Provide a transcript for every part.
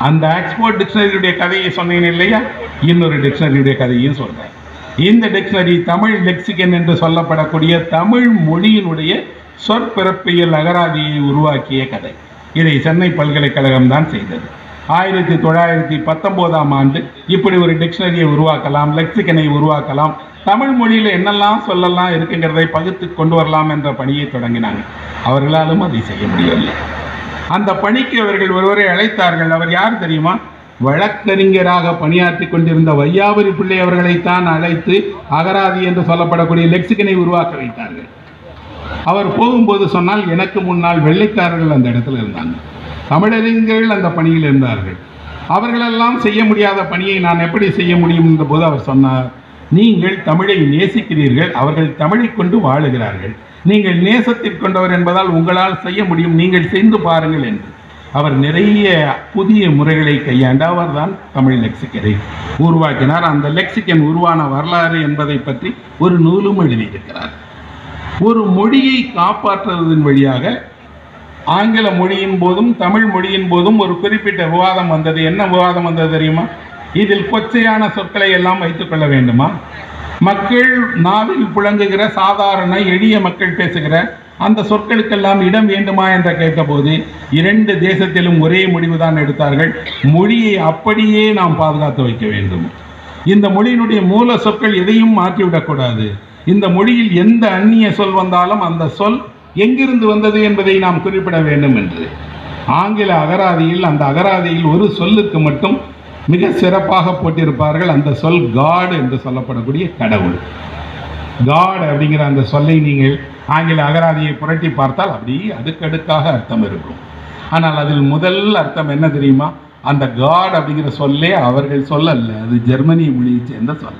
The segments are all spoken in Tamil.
அந்த ஆக்ஸ்போர்ட் டிக்ஷனரியுடைய கதையை சொன்னேன் இல்லையா இன்னொரு டிக்ஷனரியுடைய கதையும் சொல்றேன் இந்த டிக்ஷனரி தமிழ் லெக்சிகன் என்று சொல்லப்படக்கூடிய தமிழ் மொழியினுடைய சொற்பிறப்பியல் அகராதியை உருவாக்கிய கதை இதை சென்னை பல்கலைக்கழகம் தான் செய்தது ஆயிரத்தி தொள்ளாயிரத்தி பத்தொன்பதாம் ஆண்டு இப்படி ஒரு டிக்ஷனரியை உருவாக்கலாம் லெக்சிகனை உருவாக்கலாம் தமிழ் மொழியில் என்னெல்லாம் சொல்லலாம் இருக்குங்கிறதை பகுத்து கொண்டு வரலாம் என்ற பணியை தொடங்கினாங்க அவர்களாலும் அதை செய்ய முடியவில்லை அந்த பணிக்கு அவர்கள் ஒருவரை அழைத்தார்கள் அவர் யார் தெரியுமா வழக்கறிஞராக பணியாற்றி கொண்டிருந்த வையாபுரி பிள்ளை அவர்களைத்தான் அழைத்து அகராதி என்று சொல்லப்படக்கூடிய லெக்சிகனை உருவாக்க வைத்தார்கள் அவர் போகும்போது சொன்னால் எனக்கு முன்னால் வெள்ளைக்காரர்கள் அந்த இடத்துல இருந்தாங்க தமிழறிஞர்கள் அந்த பணியில் இருந்தார்கள் அவர்களெல்லாம் செய்ய முடியாத பணியை நான் எப்படி செய்ய முடியும் என்ற போது அவர் சொன்னார் நீங்கள் தமிழை நேசிக்கிறீர்கள் அவர்கள் தமிழை கொண்டு வாழுகிறார்கள் நீங்கள் நேசத்தில் கொண்டவர் என்பதால் உங்களால் செய்ய முடியும் நீங்கள் செய்து பாருங்கள் என்று அவர் நிறைய புதிய முறைகளை கையாண்டு அவர்தான் தமிழ் லெக்சிக்கனை உருவாக்கினார் அந்த லெக்சிக்கன் உருவான வரலாறு என்பதை பற்றி ஒரு நூலும் எழுதியிருக்கிறார் ஒரு மொழியை காப்பாற்றுவதன் வழியாக ஆங்கில மொழியின் போதும் தமிழ் மொழியின் போதும் ஒரு குறிப்பிட்ட விவாதம் வந்தது என்ன விவாதம் வந்தது தெரியுமா இதில் கொச்சையான சொற்களை எல்லாம் வைத்துக் கொள்ள வேண்டுமா மக்கள் நாவில் புழங்குகிற சாதாரண எளிய மக்கள் பேசுகிற அந்த சொற்களுக்கெல்லாம் இடம் வேண்டுமா என்ற கேட்டபோது இரண்டு தேசத்திலும் ஒரே முடிவுதான் எடுத்தார்கள் மொழியை அப்படியே நாம் பாதுகாத்து வைக்க வேண்டும் இந்த மொழியினுடைய மூல சொற்கள் எதையும் மாற்றிவிடக்கூடாது இந்த மொழியில் எந்த அந்நிய சொல் வந்தாலும் அந்த சொல் எங்கிருந்து வந்தது என்பதை நாம் குறிப்பிட வேண்டும் என்று ஆங்கில அகராதியில் அந்த அகராதியில் ஒரு சொல்லுக்கு மட்டும் மிக சிறப்பாக போட்டிருப்பார்கள் அந்த சொல் காட் என்று சொல்லப்படக்கூடிய கடவுள் காட் அப்படிங்கிற அந்த சொல்லை நீங்கள் ஆங்கில அகராதியை புரட்டி பார்த்தால் அப்படியே அடுக்கடுக்காக அர்த்தம் இருக்கும் ஆனால் அதில் முதல் அர்த்தம் என்ன தெரியுமா அந்த காட் அப்படிங்கிற சொல்லே அவர்கள் சொல்லல்ல அது ஜெர்மனி மொழியை சேர்ந்த சொல்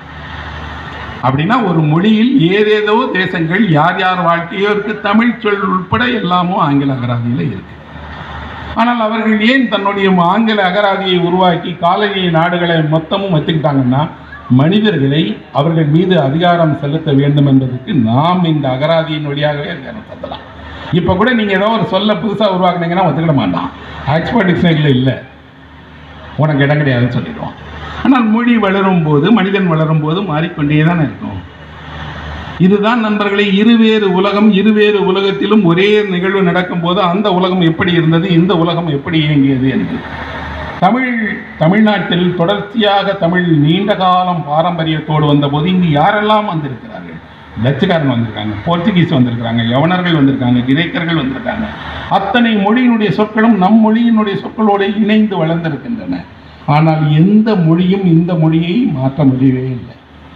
அப்படின்னா ஒரு மொழியில் ஏதேதோ தேசங்கள் யார் யார் வாழ்க்கையோ இருக்கு தமிழ் சொல் உட்பட எல்லாமும் ஆங்கில அகராதியில் இருக்கு ஆனால் அவர்கள் ஏன் தன்னுடைய ஆங்கில அகராதியை உருவாக்கி காலனி நாடுகளை மொத்தமும் வச்சுக்கிட்டாங்கன்னா மனிதர்களை அவர்கள் மீது அதிகாரம் செலுத்த வேண்டும் என்பதற்கு நாம் இந்த அகராதியின் வழியாகவே அதிகாரம் செலுத்தலாம் இப்போ கூட நீங்கள் ஏதோ ஒரு சொல்ல புதுசாக உருவாக்குனீங்கன்னா ஒத்துக்கிட மாட்டான் ஆக்ஸ்போர்ட் டிக்ஷனரியில் இல்லை உனக்கு இடம் கிடையாதுன்னு சொல்லிடுவான் ஆனால் மொழி வளரும் போது மனிதன் வளரும் போது மாறிக்கொண்டே தான் இருக்கும் இதுதான் நண்பர்களே இருவேறு உலகம் இருவேறு உலகத்திலும் ஒரே நிகழ்வு நடக்கும்போது அந்த உலகம் எப்படி இருந்தது இந்த உலகம் எப்படி இயங்கியது என்று தமிழ் தமிழ்நாட்டில் தொடர்ச்சியாக தமிழ் நீண்ட காலம் பாரம்பரியத்தோடு வந்தபோது இங்கு யாரெல்லாம் வந்திருக்கிறார்கள் டச்சுக்காரன் வந்திருக்காங்க போர்ச்சுகீஸ் வந்திருக்காங்க யவனர்கள் வந்திருக்காங்க கிரேக்கர்கள் வந்திருக்காங்க அத்தனை மொழியினுடைய சொற்களும் நம் மொழியினுடைய சொற்களோடு இணைந்து வளர்ந்திருக்கின்றன ஆனால் எந்த மொழியும் இந்த மொழியை மாற்ற முடியவே இல்லை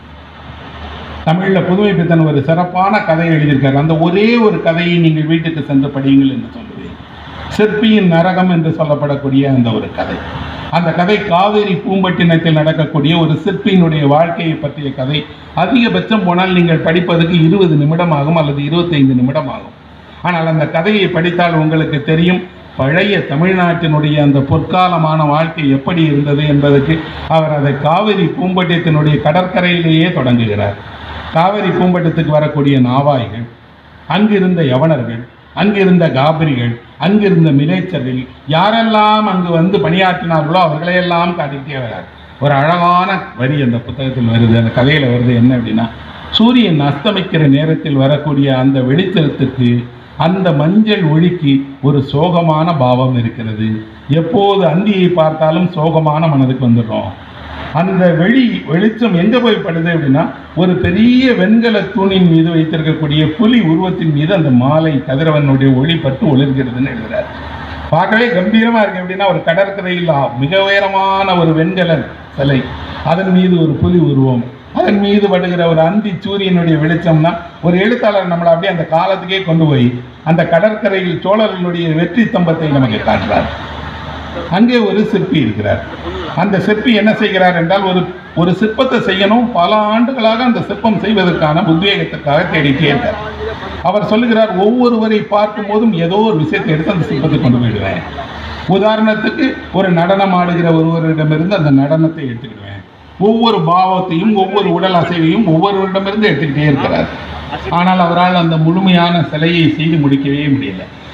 தமிழில் புதுமை பித்தன் ஒரு சிறப்பான கதை எழுதியிருக்காரு அந்த ஒரே ஒரு கதையை நீங்கள் வீட்டுக்கு சென்று படியுங்கள் என்று சொல்லுவேன் சிற்பியின் நரகம் என்று சொல்லப்படக்கூடிய அந்த ஒரு கதை அந்த கதை காவேரி பூம்பட்டினத்தில் நடக்கக்கூடிய ஒரு சிற்பியினுடைய வாழ்க்கையை பற்றிய கதை அதிகபட்சம் போனால் நீங்கள் படிப்பதற்கு இருபது நிமிடம் ஆகும் அல்லது இருபத்தைந்து நிமிடம் ஆகும் ஆனால் அந்த கதையை படித்தால் உங்களுக்கு தெரியும் பழைய தமிழ்நாட்டினுடைய அந்த பொற்காலமான வாழ்க்கை எப்படி இருந்தது என்பதற்கு அவர் அதை காவிரி பூம்பட்டினத்தினுடைய கடற்கரையிலேயே தொடங்குகிறார் காவிரி பூம்பட்டத்துக்கு வரக்கூடிய நாவாய்கள் அங்கிருந்த யவனர்கள் அங்கிருந்த காபிரிகள் அங்கிருந்த மிலேச்சர்கள் யாரெல்லாம் அங்கு வந்து பணியாற்றினார்களோ அவர்களையெல்லாம் காட்டிக்கிட்டே வரார் ஒரு அழகான வரி அந்த புத்தகத்தில் வருது அந்த கதையில் வருது என்ன அப்படின்னா சூரியன் அஸ்தமிக்கிற நேரத்தில் வரக்கூடிய அந்த வெளிச்சத்துக்கு அந்த மஞ்சள் ஒளிக்கு ஒரு சோகமான பாவம் இருக்கிறது எப்போது அந்தியை பார்த்தாலும் சோகமான மனதுக்கு வந்துடுறோம் அந்த வெளி வெளிச்சம் எங்கே போய் படுது அப்படின்னா ஒரு பெரிய வெண்கல தூணின் மீது வைத்திருக்கக்கூடிய புலி உருவத்தின் மீது அந்த மாலை கதிரவனுடைய ஒளி பட்டு ஒளிர்கிறதுன்னு எழுதுறார் பார்க்கவே கம்பீரமாக இருக்கு எப்படின்னா ஒரு கடற்கரையில் மிக உயரமான ஒரு வெண்கல சிலை அதன் மீது ஒரு புலி உருவம் அதன் மீது படுகிற ஒரு அந்தி சூரியனுடைய வெளிச்சம்னா ஒரு எழுத்தாளர் நம்மளை அப்படியே அந்த காலத்துக்கே கொண்டு போய் அந்த கடற்கரையில் சோழர்களுடைய வெற்றி ஸ்தம்பத்தை நமக்கு காட்டுறார் அங்கே ஒரு சிற்பி இருக்கிறார் அந்த சிற்பி என்ன செய்கிறார் என்றால் ஒரு ஒரு சிற்பத்தை செய்யணும் பல ஆண்டுகளாக அந்த சிற்பம் செய்வதற்கான உத்வேகத்துக்காக தேடிட்டே இருக்கார் அவர் சொல்லுகிறார் ஒவ்வொருவரை பார்க்கும் போதும் ஏதோ ஒரு விஷயத்தை எடுத்து அந்த சிற்பத்தை கொண்டு போயிடுவேன் உதாரணத்துக்கு ஒரு நடனம் ஆடுகிற ஒருவரிடமிருந்து அந்த நடனத்தை எடுத்துக்கிடுவேன் ஒவ்வொரு பாவத்தையும் ஒவ்வொரு உடல் அசைவையும் ஒவ்வொருவரிடமிருந்து எடுத்துக்கிட்டே இருக்கிறார் ஆனால் அவரால் அந்த முழுமையான சிலையை செய்து முடிக்கவே முடியல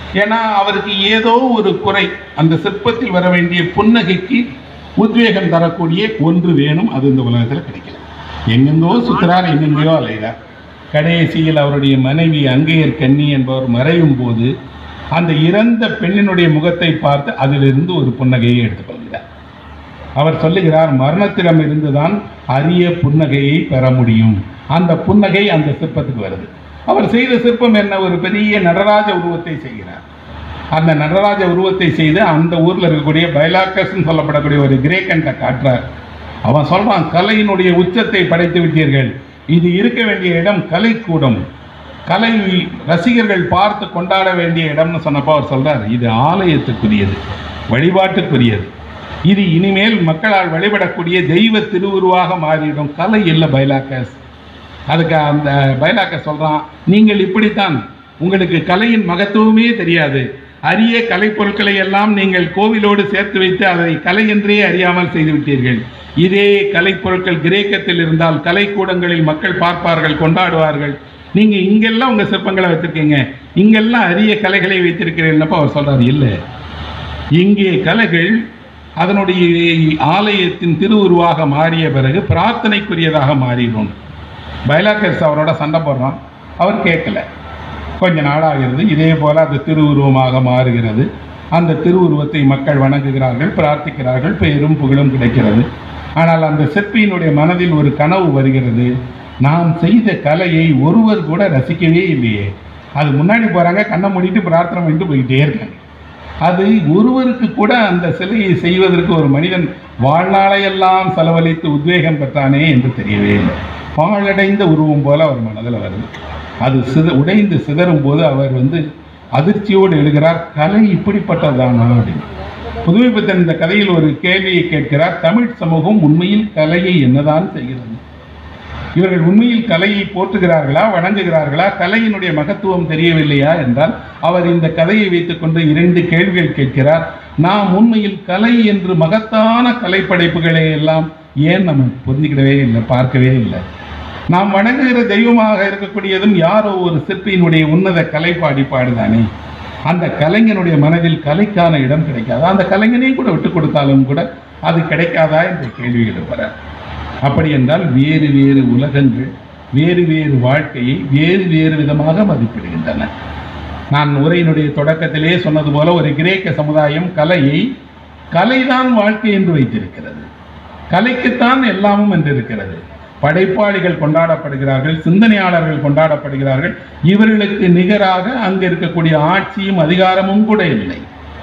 ஏன்னா அவருக்கு ஏதோ ஒரு குறை அந்த சிற்பத்தில் வர வேண்டிய புன்னகைக்கு உத்வேகம் தரக்கூடிய ஒன்று வேணும் அது இந்த உலகத்தில் கிடைக்கல எங்கெங்கோ சுத்துறார் எங்கெங்கேயோ அலைகிறார் கடைசியில் அவருடைய மனைவி அங்கையர் கன்னி என்பவர் மறையும் போது அந்த இறந்த பெண்ணினுடைய முகத்தை பார்த்து அதிலிருந்து ஒரு புன்னகையை எடுத்துக்கொள்கிறார் அவர் சொல்லுகிறார் மரணத்திடம் இருந்துதான் அரிய புன்னகையை பெற முடியும் அந்த புன்னகை அந்த சிற்பத்துக்கு வருது அவர் செய்த சிற்பம் என்ன ஒரு பெரிய நடராஜ உருவத்தை செய்கிறார் அந்த நடராஜ உருவத்தை செய்து அந்த ஊர்ல இருக்கக்கூடிய பைலாக்கஸ்ன்னு சொல்லப்படக்கூடிய ஒரு கிரேக்கன்ட்ட காட்டுறார் அவன் சொல்றான் கலையினுடைய உச்சத்தை படைத்து விட்டீர்கள் இது இருக்க வேண்டிய இடம் கலைக்கூடம் கலை ரசிகர்கள் பார்த்து கொண்டாட வேண்டிய இடம்னு சொன்னப்போ அவர் சொல்றார் இது ஆலயத்துக்குரியது வழிபாட்டுக்குரியது இது இனிமேல் மக்களால் வழிபடக்கூடிய தெய்வ திருவுருவாக மாறிடும் கலை இல்லை பைலாக்கஸ் அதுக்கு அந்த பைலாக்க சொல்றான் நீங்கள் இப்படித்தான் உங்களுக்கு கலையின் மகத்துவமே தெரியாது அரிய கலைப்பொருட்களை எல்லாம் நீங்கள் கோவிலோடு சேர்த்து வைத்து அதை கலை என்றே அறியாமல் செய்து விட்டீர்கள் இதே கலைப்பொருட்கள் கிரேக்கத்தில் இருந்தால் கலைக்கூடங்களில் மக்கள் பார்ப்பார்கள் கொண்டாடுவார்கள் நீங்க இங்கெல்லாம் உங்க சிற்பங்களை வச்சிருக்கீங்க இங்கெல்லாம் அரிய கலைகளை வைத்திருக்கிறீங்கன்னப்ப அவர் சொல்றாரு இல்லை இங்கே கலைகள் அதனுடைய ஆலயத்தின் திருவுருவாக மாறிய பிறகு பிரார்த்தனைக்குரியதாக மாறிடும் பைலாக்கர்ஸ் அவரோட சண்டை போடுறான் அவர் கேட்கல கொஞ்ச நாளாகிறது இதே போல அது திருவுருவமாக மாறுகிறது அந்த திருவுருவத்தை மக்கள் வணங்குகிறார்கள் பிரார்த்திக்கிறார்கள் பெயரும் புகழும் கிடைக்கிறது ஆனால் அந்த சிற்பியினுடைய மனதில் ஒரு கனவு வருகிறது நாம் செய்த கலையை ஒருவர் கூட ரசிக்கவே இல்லையே அது முன்னாடி போறாங்க கண்ணை மூடிட்டு பிரார்த்தனை பண்ணிட்டு போயிட்டே இருக்காங்க அது ஒருவருக்கு கூட அந்த சிலையை செய்வதற்கு ஒரு மனிதன் வாழ்நாளையெல்லாம் செலவழித்து உத்வேகம் பெற்றானே என்று தெரியவே இல்லை பாழடைந்த உருவம் போல அவர் மனதில் வருது அது சித உடைந்து சிதறும் போது அவர் வந்து அதிர்ச்சியோடு எழுகிறார் கலை இப்படிப்பட்டதானா அப்படின்னு புதுமை பித்தன் இந்த கதையில் ஒரு கேள்வியை கேட்கிறார் தமிழ் சமூகம் உண்மையில் கலையை என்னதான் செய்கிறது இவர்கள் உண்மையில் கலையை போற்றுகிறார்களா வணங்குகிறார்களா கலையினுடைய மகத்துவம் தெரியவில்லையா என்றால் அவர் இந்த கதையை வைத்துக்கொண்டு இரண்டு கேள்விகள் கேட்கிறார் நாம் உண்மையில் கலை என்று மகத்தான கலைப்படைப்புகளை எல்லாம் ஏன் நம்ம புரிஞ்சுக்கிடவே இல்லை பார்க்கவே இல்லை நாம் வணங்குகிற தெய்வமாக இருக்கக்கூடியதும் யாரோ ஒரு சிற்பியினுடைய உன்னத கலைப்பாடி பாடுதானே அந்த கலைஞனுடைய மனதில் கலைக்கான இடம் கிடைக்காதா அந்த கலைஞனையும் கூட விட்டு கொடுத்தாலும் கூட அது கிடைக்காதா என்ற கேள்விகள் வர அப்படி என்றால் வேறு வேறு உலகங்கள் வேறு வேறு வாழ்க்கையை வேறு வேறு விதமாக மதிப்பிடுகின்றன நான் உரையினுடைய தொடக்கத்திலே சொன்னது போல ஒரு கிரேக்க சமுதாயம் கலையை கலைதான் வாழ்க்கை என்று வைத்திருக்கிறது கலைக்குத்தான் எல்லாமும் என்று இருக்கிறது படைப்பாளிகள் கொண்டாடப்படுகிறார்கள் சிந்தனையாளர்கள் கொண்டாடப்படுகிறார்கள் இவர்களுக்கு நிகராக அங்கு இருக்கக்கூடிய ஆட்சியும் அதிகாரமும் கூட இல்லை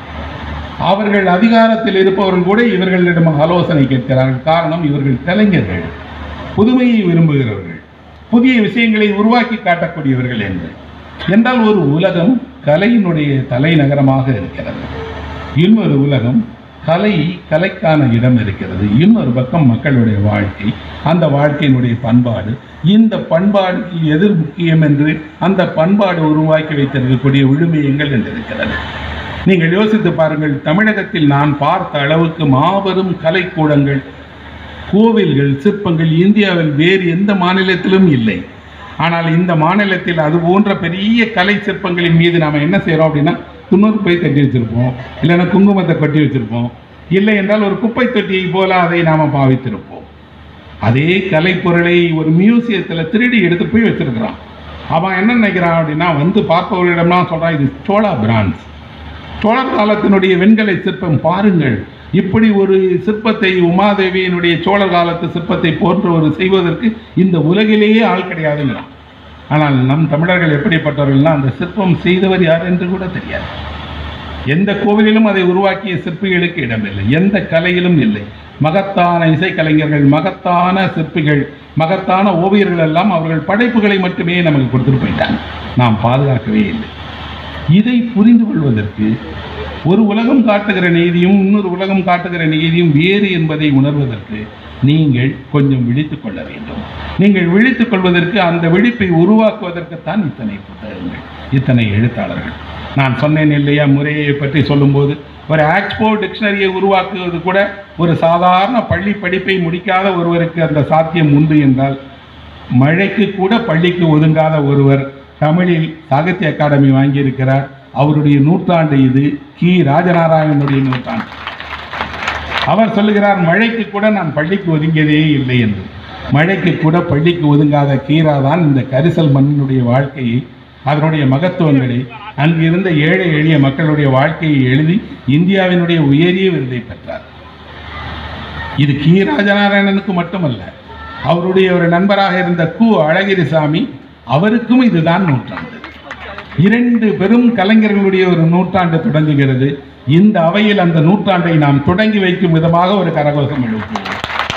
அவர்கள் அதிகாரத்தில் இருப்பவர்கள் கூட இவர்களிடம் ஆலோசனை கேட்கிறார்கள் காரணம் இவர்கள் கலைஞர்கள் புதுமையை விரும்புகிறவர்கள் புதிய விஷயங்களை உருவாக்கி காட்டக்கூடியவர்கள் என்று என்றால் ஒரு உலகம் கலையினுடைய தலைநகரமாக இருக்கிறது இன்னொரு உலகம் கலை கலைக்கான இடம் இருக்கிறது இன்னொரு பக்கம் மக்களுடைய வாழ்க்கை அந்த வாழ்க்கையினுடைய பண்பாடு இந்த பண்பாடுக்கு எது முக்கியம் என்று அந்த பண்பாடு உருவாக்கி வைத்திருக்கக்கூடிய விழுமியங்கள் என்று இருக்கிறது நீங்கள் யோசித்து பாருங்கள் தமிழகத்தில் நான் பார்த்த அளவுக்கு மாபெரும் கலைக்கூடங்கள் கோவில்கள் சிற்பங்கள் இந்தியாவில் வேறு எந்த மாநிலத்திலும் இல்லை ஆனால் இந்த மாநிலத்தில் அது போன்ற பெரிய கலை சிற்பங்களின் மீது நாம் என்ன செய்கிறோம் அப்படின்னா துண்ணூறு போய் கட்டி வச்சிருப்போம் இல்லைன்னா குங்குமத்தை கட்டி வச்சிருப்போம் இல்லை என்றால் ஒரு குப்பை தொட்டியை போல அதை நாம் பாவித்திருப்போம் அதே கலைப்பொருளை ஒரு மியூசியத்தில் திருடி எடுத்து போய் வச்சிருக்கிறான் அவன் என்ன நினைக்கிறான் அப்படின்னா வந்து பார்ப்பவர்களிடம்லாம் சொல்கிறான் இது சோழா பிரான்ஸ் சோழர் காலத்தினுடைய வெண்கலை சிற்பம் பாருங்கள் இப்படி ஒரு சிற்பத்தை உமாதேவியினுடைய சோழர் காலத்து சிற்பத்தை போன்ற ஒரு செய்வதற்கு இந்த உலகிலேயே ஆள் கிடையாதுங்கிறான் ஆனால் நம் தமிழர்கள் எப்படிப்பட்டவர்கள்னா அந்த சிற்பம் செய்தவர் யார் என்று கூட தெரியாது எந்த கோவிலிலும் அதை உருவாக்கிய சிற்பிகளுக்கு இடமில்லை எந்த கலையிலும் இல்லை மகத்தான இசைக்கலைஞர்கள் மகத்தான சிற்பிகள் மகத்தான ஓவியர்கள் எல்லாம் அவர்கள் படைப்புகளை மட்டுமே நமக்கு கொடுத்துட்டு போயிட்டாங்க நாம் பாதுகாக்கவே இல்லை இதை புரிந்து கொள்வதற்கு ஒரு உலகம் காட்டுகிற நீதியும் இன்னொரு உலகம் காட்டுகிற நீதியும் வேறு என்பதை உணர்வதற்கு நீங்கள் கொஞ்சம் விழித்துக் கொள்ள வேண்டும் நீங்கள் விழித்துக் கொள்வதற்கு அந்த விழிப்பை உருவாக்குவதற்குத்தான் இத்தனை புத்தகங்கள் இத்தனை எழுத்தாளர்கள் நான் சொன்னேன் இல்லையா முறையை பற்றி சொல்லும்போது ஒரு ஆக்ஸ்போ டிக்ஷனரியை உருவாக்குவது கூட ஒரு சாதாரண பள்ளி படிப்பை முடிக்காத ஒருவருக்கு அந்த சாத்தியம் உண்டு என்றால் மழைக்கு கூட பள்ளிக்கு ஒதுங்காத ஒருவர் தமிழில் சாகித்ய அகாடமி வாங்கியிருக்கிறார் அவருடைய நூற்றாண்டு இது கி ராஜநாராயணனுடைய நூற்றாண்டு அவர் சொல்லுகிறார் மழைக்கு கூட நான் பள்ளிக்கு ஒதுங்கியதே இல்லை என்று மழைக்கு கூட பள்ளிக்கு ஒதுங்காத கீரா தான் இந்த கரிசல் மண்ணினுடைய வாழ்க்கையை அதனுடைய மகத்துவங்களை அங்கு இருந்த ஏழை எளிய மக்களுடைய வாழ்க்கையை எழுதி இந்தியாவினுடைய உயரிய விருதை பெற்றார் இது கி ராஜநாராயணனுக்கு மட்டுமல்ல அவருடைய ஒரு நண்பராக இருந்த கு அழகிரிசாமி அவருக்கும் இதுதான் நூற்றாண்டு இரண்டு பெரும் கலைஞர்களுடைய ஒரு நூற்றாண்டு தொடங்குகிறது இந்த அவையில் அந்த நூற்றாண்டை நாம் தொடங்கி வைக்கும் விதமாக ஒரு கரகோஷம் எழுப்புவோம்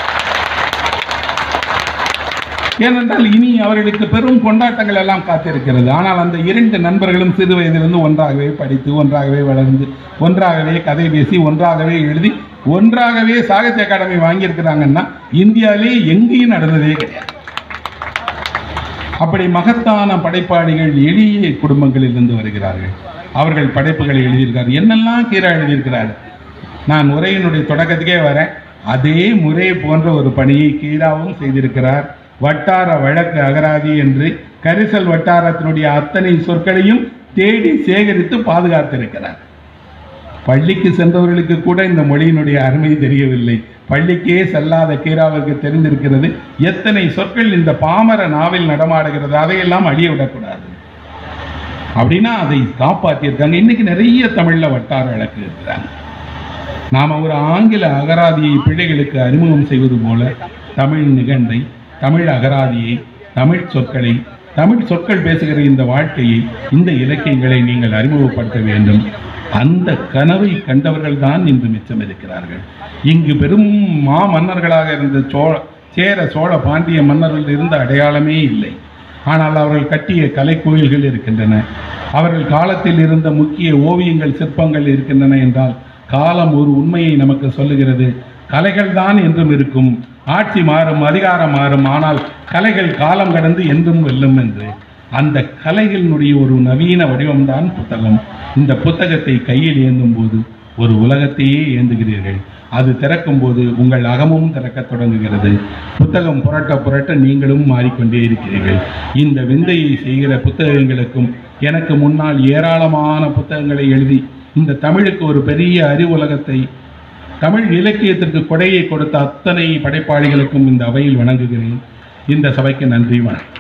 ஏனென்றால் இனி அவர்களுக்கு பெரும் கொண்டாட்டங்கள் எல்லாம் காத்திருக்கிறது ஆனால் அந்த இரண்டு நண்பர்களும் சிறு வயதிலிருந்து ஒன்றாகவே படித்து ஒன்றாகவே வளர்ந்து ஒன்றாகவே கதை பேசி ஒன்றாகவே எழுதி ஒன்றாகவே சாகித்ய அகாடமி வாங்கியிருக்கிறாங்கன்னா இந்தியாவிலே எங்கேயும் நடந்ததே கிடையாது அப்படி மகத்தான படைப்பாளிகள் எளிய குடும்பங்களில் இருந்து வருகிறார்கள் அவர்கள் படைப்புகளை எழுதியிருக்கார் என்னெல்லாம் கீரா எழுதியிருக்கிறார் நான் உரையினுடைய தொடக்கத்துக்கே வரேன் அதே முறை போன்ற ஒரு பணியை கீராவும் செய்திருக்கிறார் வட்டார வழக்கு அகராதி என்று கரிசல் வட்டாரத்தினுடைய அத்தனை சொற்களையும் தேடி சேகரித்து பாதுகாத்திருக்கிறார் பள்ளிக்கு சென்றவர்களுக்கு கூட இந்த மொழியினுடைய அருமை தெரியவில்லை பள்ளிக்கே செல்லாத கீராவுக்கு தெரிந்திருக்கிறது எத்தனை சொற்கள் இந்த பாமர நாவில் நடமாடுகிறது அதையெல்லாம் அழிய விடக்கூடாது அப்படின்னா அதை காப்பாற்றியிருக்காங்க இன்னைக்கு நிறைய தமிழ்ல வட்டார வழக்கு இருக்கிறாங்க நாம ஒரு ஆங்கில அகராதியை பிள்ளைகளுக்கு அறிமுகம் செய்வது போல தமிழ் நிகண்டை தமிழ் அகராதியை தமிழ் சொற்களை தமிழ் சொற்கள் பேசுகிற இந்த வாழ்க்கையை இந்த இலக்கியங்களை நீங்கள் அறிமுகப்படுத்த வேண்டும் அந்த கனவை கண்டவர்கள் தான் இன்று மிச்சம் இருக்கிறார்கள் இங்கு பெரும் மா மன்னர்களாக இருந்த சோழ சேர சோழ பாண்டிய மன்னர்கள் இருந்த அடையாளமே இல்லை ஆனால் அவர்கள் கட்டிய கலைக்கோயில்கள் இருக்கின்றன அவர்கள் காலத்தில் இருந்த முக்கிய ஓவியங்கள் சிற்பங்கள் இருக்கின்றன என்றால் காலம் ஒரு உண்மையை நமக்கு சொல்லுகிறது கலைகள் தான் என்றும் இருக்கும் ஆட்சி மாறும் அதிகாரம் மாறும் ஆனால் கலைகள் காலம் கடந்து என்றும் வெல்லும் என்று அந்த கலைகளினுடைய ஒரு நவீன வடிவம்தான் புத்தகம் இந்த புத்தகத்தை கையில் ஏந்தும் போது ஒரு உலகத்தையே ஏந்துகிறீர்கள் அது திறக்கும் போது உங்கள் அகமும் திறக்கத் தொடங்குகிறது புத்தகம் புரட்ட புரட்ட நீங்களும் மாறிக்கொண்டே இருக்கிறீர்கள் இந்த விந்தையை செய்கிற புத்தகங்களுக்கும் எனக்கு முன்னால் ஏராளமான புத்தகங்களை எழுதி இந்த தமிழுக்கு ஒரு பெரிய அறிவுலகத்தை தமிழ் இலக்கியத்திற்கு கொடையை கொடுத்த அத்தனை படைப்பாளிகளுக்கும் இந்த அவையில் வணங்குகிறேன் இந்த சபைக்கு நன்றி வணக்கம்